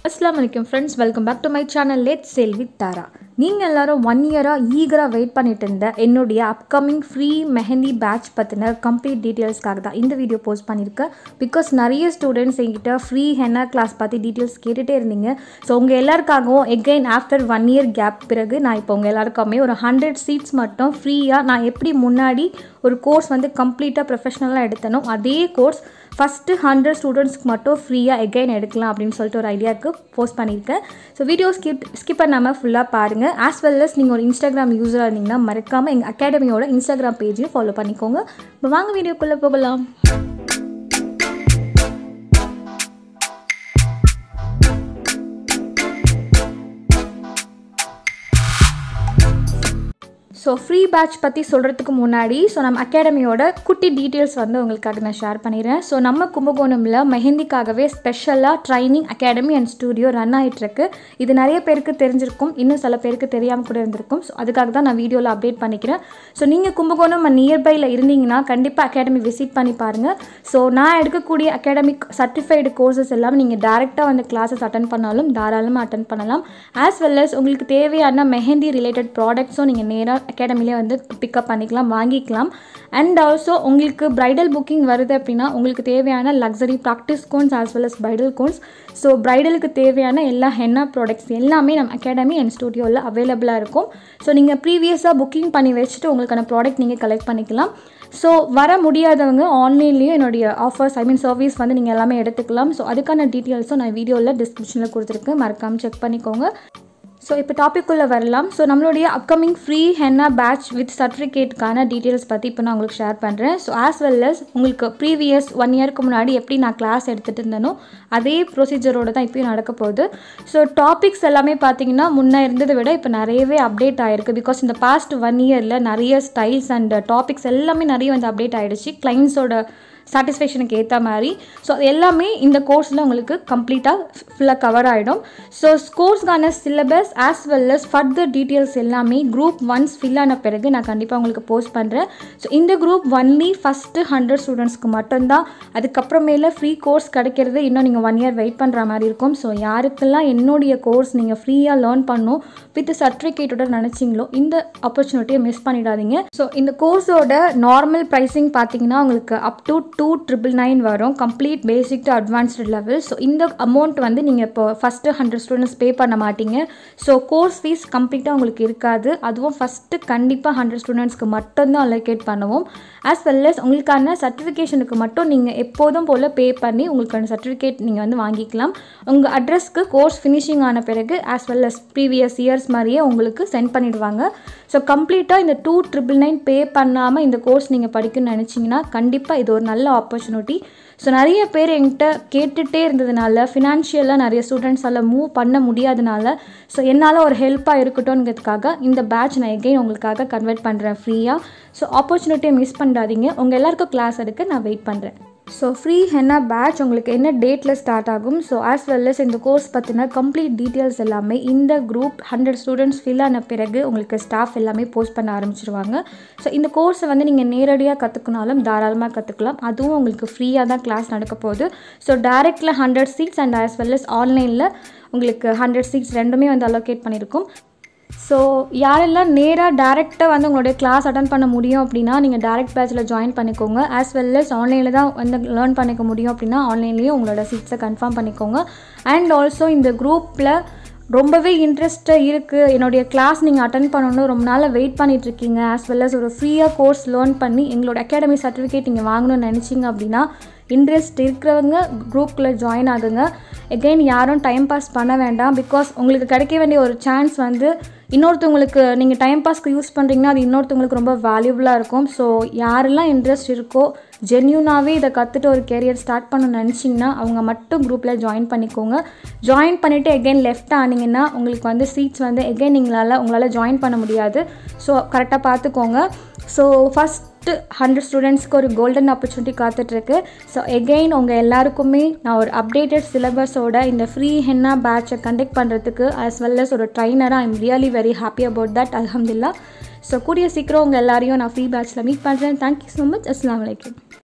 அஸ்லாம் வலைக்கம் friends welcome back to my channel லேட் சேல் வித் தாரா நீங்கள் எல்லாரும் ஒன் இயராக ஈகராக வெயிட் பண்ணிட்டு இருந்த என்னுடைய அப்கமிங் ஃப்ரீ மெஹந்தி பேட்ச் பற்றின கம்ப்ளீட் டீட்டெயில்ஸ்க்காக தான் இந்த வீடியோ போஸ்ட் பண்ணியிருக்கேன் பிகாஸ் நிறைய ஸ்டூடெண்ட்ஸ் என்கிட்ட ஃப்ரீ ஹென்னா கிளாஸ் பற்றி டீட்டெயில்ஸ் கேட்டுகிட்டே இருந்தீங்க ஸோ உங்கள் எல்லாருக்காகவும் again after one year gap பிறகு நான் இப்போ உங்கள் எல்லாருக்குமே ஒரு ஹண்ட்ரட் சீட்ஸ் மட்டும் ஃப்ரீயாக நான் எப்படி முன்னாடி ஒரு கோர்ஸ் வந்து கம்ப்ளீட்டாக ப்ரொஃபஷ்னலாக எடுத்தனோ அதே கோர்ஸ் ஃபஸ்ட்டு ஹண்ட்ரட் ஸ்டூடெண்ட்ஸ்க்கு மட்டும் ஃப்ரீயாக எகைன் எடுக்கலாம் அப்படின்னு சொல்லிட்டு ஒரு ஐடியாவுக்கு போஸ்ட் பண்ணியிருக்கேன் ஸோ வீடியோ ஸ்கிப் ஸ்கிப் பண்ணாமல் ஃபுல்லாக பாருங்கள் ஆஸ் வெல் அஸ் நீங்கள் ஒரு இன்ஸ்டாகிராம் யூஸராக இருந்தீங்கன்னா மறக்காமல் எங்கள் அகாடமியோட இன்ஸ்டாகிராம் பேஜையும் ஃபாலோ பண்ணிக்கோங்க இப்போ வாங்க வீடியோக்குள்ளே போகலாம் ஸோ ஃப்ரீ பேட்ச் பற்றி சொல்கிறதுக்கு முன்னாடி ஸோ நம்ம அகாடமியோட குட்டி டீட்டெயில்ஸ் வந்து உங்களுக்காக நான் ஷேர் பண்ணிடுறேன் ஸோ நம்ம கும்பகோணமில் மெஹந்திக்காகவே ஸ்பெஷலாக training academy and studio run ஆகிட்டுருக்கு இது நிறைய பேருக்கு தெரிஞ்சிருக்கும் இன்னும் சில பேருக்கு தெரியாமல் கூட இருந்திருக்கும் ஸோ அதுக்காக தான் நான் வீடியோவில் அப்டேட் பண்ணிக்கிறேன் ஸோ நீங்கள் கும்பகோணம் நியர்பையில் இருந்தீங்கன்னா கண்டிப்பாக அகாடமி விசிட் பண்ணி பாருங்கள் ஸோ நான் எடுக்கக்கூடிய அகாடமிக் சர்டிஃபைடு கோர்சஸ் எல்லாம் நீங்கள் டேரெக்டாக வந்து கிளாஸஸ் அட்டன் பண்ணாலும் தாராளமாக அட்டன் பண்ணலாம் ஆஸ் வெல் அஸ் உங்களுக்கு தேவையான மெஹந்தி ரிலேட்டட் ப்ராடக்ட்ஸும் நீங்கள் நேராக அகாடமிலே வந்து பிக்கப் பண்ணிக்கலாம் வாங்கிக்கலாம் அண்ட் ஆல்சோ உங்களுக்கு ப்ரைடல் புக்கிங் வருது அப்படின்னா உங்களுக்கு தேவையான luxury practice cones as well as bridal cones so ப்ரைடலுக்கு தேவையான எல்லா ஹென்னா ப்ராடக்ட்ஸ் எல்லாமே நம்ம அகாடமி அண்ட் ஸ்டூடியோவில் அவைலபிளாக இருக்கும் ஸோ நீங்கள் ப்ரீவியஸாக புக்கிங் பண்ணி வச்சுட்டு உங்களுக்கான ப்ராடக்ட் நீங்கள் கலெக்ட் பண்ணிக்கலாம் ஸோ வர முடியாதவங்க ஆன்லைன்லேயும் என்னுடைய ஆஃபர்ஸ் ஐ மீன் சர்வீஸ் வந்து நீங்கள் எல்லாமே எடுத்துக்கலாம் ஸோ அதுக்கான டீட்டெயில்ஸும் நான் வீடியோவில் டிஸ்கிரிப்ஷனில் கொடுத்துருக்கேன் மறக்காமல் செக் பண்ணிக்கோங்க ஸோ இப்போ டாபிக்குள்ளே வரலாம் ஸோ நம்மளுடைய upcoming free henna batch with சர்டிஃபிகேட்டுக்கான டீட்டெயில்ஸ் பற்றி இப்போ நான் உங்களுக்கு ஷேர் பண்ணுறேன் ஸோ ஆஸ் வெல் அஸ் உங்களுக்கு ப்ரீவியஸ் ஒன் இயருக்கு முன்னாடி எப்படி நான் கிளாஸ் எடுத்துகிட்டு இருந்தேனோ அதே ப்ரொசீஜரோடு தான் இப்போயும் நடக்க போகுது ஸோ டாபிக்ஸ் எல்லாமே பார்த்தீங்கன்னா முன்னே இருந்ததை விட இப்போ நிறையவே அப்டேட் ஆகிருக்கு பிகாஸ் இந்த பாஸ்ட் ஒன் இயரில் நிறைய ஸ்டைல்ஸ் அண்ட் டாபிக்ஸ் எல்லாமே நிறைய வந்து அப்டேட் ஆகிடுச்சு கிளைண்ட்ஸோட சாட்டிஸ்ஃபேக்ஷனுக்கு ஏற்ற மாதிரி ஸோ அது எல்லாமே இந்த கோர்ஸில் உங்களுக்கு கம்ப்ளீட்டாக ஃபுல்லாக கவர் ஆகிடும் ஸோ கோர்ஸ்க்கான syllabus as well as further details எல்லாமே குரூப் ஒன்ஸ் ஃபில் ஆன பிறகு நான் கண்டிப்பாக உங்களுக்கு போஸ்ட் பண்ணுறேன் ஸோ இந்த குரூப் ஒன்லி ஃபஸ்ட்டு ஹண்ட்ரட் ஸ்டூடெண்ட்ஸ்க்கு மட்டும்தான் அதுக்கப்புறமேல ஃப்ரீ கோர்ஸ் கிடைக்கிறது இன்னும் நீங்கள் ஒன் இயர் வெயிட் பண்ணுற மாதிரி இருக்கும் ஸோ யாருக்கெல்லாம் என்னுடைய கோர்ஸ் நீங்கள் ஃப்ரீயாக லேர்ன் பண்ணும் வித் சர்டிஃபிகேட்டோட நினச்சிங்களோ இந்த ஆப்பர்ச்சுனிட்டியை மிஸ் பண்ணிடாதீங்க ஸோ இந்த கோர்ஸோட நார்மல் ப்ரைஸிங் பார்த்தீங்கன்னா உங்களுக்கு up to two triple nine வரும் complete basic to advanced level so இந்த அமௌண்ட் வந்து நீங்கள் இப்போ ஃபஸ்ட்டு ஹண்ட்ரட் ஸ்டூடெண்ட்ஸ் பே பண்ண மாட்டீங்க ஸோ கோர்ஸ் ஃபீஸ் கம்ப்ளீட்டாக உங்களுக்கு இருக்காது அதுவும் ஃபஸ்ட்டு கண்டிப்பாக ஹண்ட்ரட் ஸ்டூடெண்ட்ஸ்க்கு மட்டும்தான் அலோகேட் பண்ணுவோம் ஆஸ் வெல் அஸ் உங்களுக்கான சர்டிஃபிகேஷனுக்கு மட்டும் நீங்கள் எப்போதும் போல் பே பண்ணி உங்களுக்கான சர்டிஃபிகேட் நீங்கள் வந்து வாங்கிக்கலாம் உங்கள் அட்ரஸ்க்கு கோர்ஸ் ஃபினிஷிங் ஆன பிறகு as well as previous years மாதிரியே உங்களுக்கு சென்ட் பண்ணிடுவாங்க ஸோ கம்ப்ளீட்டாக இந்த டூ ட்ரிபிள் நைன் பே பண்ணாமல் இந்த கோர்ஸ் நீங்கள் படிக்கணும்னு நினச்சிங்கன்னா கண்டிப்பாக இது ஒரு நல்ல ஆப்பர்ச்சுனிட்டி ஸோ நிறைய பேர் என்கிட்ட கேட்டுகிட்டே இருந்ததுனால ஃபினான்ஷியலாக நிறைய ஸ்டூடெண்ட்ஸால் மூவ் பண்ண முடியாதனால ஸோ என்னால் ஒரு ஹெல்ப்பாக இருக்கட்டும்ங்கிறதுக்காக இந்த பேட்ச் நான் எகெயின் உங்களுக்காக கன்வெர்ட் பண்ணுறேன் ஃப்ரீயாக ஸோ ஆப்பர்ச்சுனிட்டியை மிஸ் பண்ணாதீங்க உங்கள் எல்லாருக்கும் கிளாஸ் எடுக்க நான் வெயிட் பண்ணுறேன் ஸோ ஃப்ரீ ஹென்னா பேட்ச் உங்களுக்கு என்ன டேட்டில் ஸ்டார்ட் ஆகும் ஸோ ஆஸ் வெல் அஸ் இந்த கோர்ஸ் பற்றின கம்ப்ளீட் டீட்டெயில்ஸ் எல்லாமே இந்த குரூப் ஹண்ட்ரட் ஸ்டூடெண்ட்ஸ் ஃபில் ஆன பிறகு உங்களுக்கு ஸ்டாஃப் எல்லாமே போஸ்ட் பண்ண ஆரம்பிச்சிருவாங்க ஸோ இந்த கோர்ஸை வந்து நீங்கள் நேரடியாக கற்றுக்கினாலும் தாராளமாக கற்றுக்கலாம் அதுவும் உங்களுக்கு ஃப்ரீயாக தான் கிளாஸ் நடக்க போகுது ஸோ டேரெக்டில் hundred seats and as well as ஆன்லைனில் உங்களுக்கு ஹண்ட்ரட் சீட்ஸ் ரெண்டுமே வந்து அலோகேட் பண்ணியிருக்கும் ஸோ யாரெல்லாம் நேராக டேரெக்டாக வந்து உங்களுடைய கிளாஸ் அட்டன் பண்ண முடியும் அப்படின்னா நீங்கள் டேரெக்ட் பேட்சில் ஜாயின் பண்ணிக்கோங்க ஆஸ் வெல் அஸ் ஆன்லைனில் தான் வந்து லேர்ன் பண்ணிக்க முடியும் அப்படின்னா ஆன்லைன்லேயும் உங்களோட சீட்ஸை கன்ஃபார்ம் பண்ணிக்கோங்க அண்ட் ஆல்சோ இந்த குரூப்பில் ரொம்பவே இன்ட்ரெஸ்ட்டாக இருக்குது என்னுடைய கிளாஸ் நீங்கள் அட்டன் பண்ணணும் ரொம்ப நாளாக வெயிட் பண்ணிகிட்ருக்கீங்க ஆஸ் வெல் அஸ் ஒரு ஃப்ரீயாக கோர்ஸ் லேர்ன் பண்ணி எங்களோட அகாடமி சர்டிஃபிகேட் நீங்கள் வாங்கணும்னு நினச்சிங்க அப்படின்னா இன்ட்ரெஸ்ட் இருக்கிறவங்க குரூப்பில் ஜாயின் ஆகுங்க எகெயின் யாரும் டைம் பாஸ் பண்ண வேண்டாம் பிகாஸ் உங்களுக்கு கிடைக்க வேண்டிய ஒரு சான்ஸ் வந்து இன்னொருத்தவங்களுக்கு நீங்கள் டைம் பாஸ்க்கு யூஸ் பண்ணுறீங்கன்னா அது இன்னொருத்தவங்களுக்கு ரொம்ப வேல்யூபுளாக இருக்கும் ஸோ யாரெல்லாம் இன்ட்ரெஸ்ட் இருக்கோ ஜென்யூனாகவே இதை கற்றுட்டு ஒரு கெரியர் ஸ்டார்ட் பண்ணணும்னு நினச்சிங்கன்னா அவங்க மட்டும் குரூப்பில் ஜாயின் பண்ணிக்கோங்க ஜாயின் பண்ணிவிட்டு எகெயின் லெஃப்ட் ஆனீங்கன்னா உங்களுக்கு வந்து சீட்ஸ் வந்து எகெயின் நீங்களால் உங்களால் ஜாயின் பண்ண முடியாது ஸோ கரெக்டாக பார்த்துக்கோங்க ஸோ ஃபஸ்ட்டு ஹண்ட்ரட் ஸ்டூடெண்ட்ஸ்க்கு ஒரு கோல்டன் ஆப்பர்ச்சுனிட்டி காத்துட்ருக்கு ஸோ எகெயின் உங்கள் எல்லாருக்குமே நான் ஒரு அப்டேட்டட் சிலபஸோட இந்த ஃப்ரீ ஹென்னா பேட்சை கண்டக்ட் பண்ணுறதுக்கு ஆஸ் வெல் அஸ் ஒரு ட்ரைனராக I'm really very happy about that அலமதுல்லா ஸோ கூடிய சீக்கிரம் உங்கள் எல்லாரையும் நான் ஃப்ரீ பேட்சில் மீட் பண்ணுறேன் தேங்க்யூ ஸோ மச் அஸ்லாம் வலைக்கம்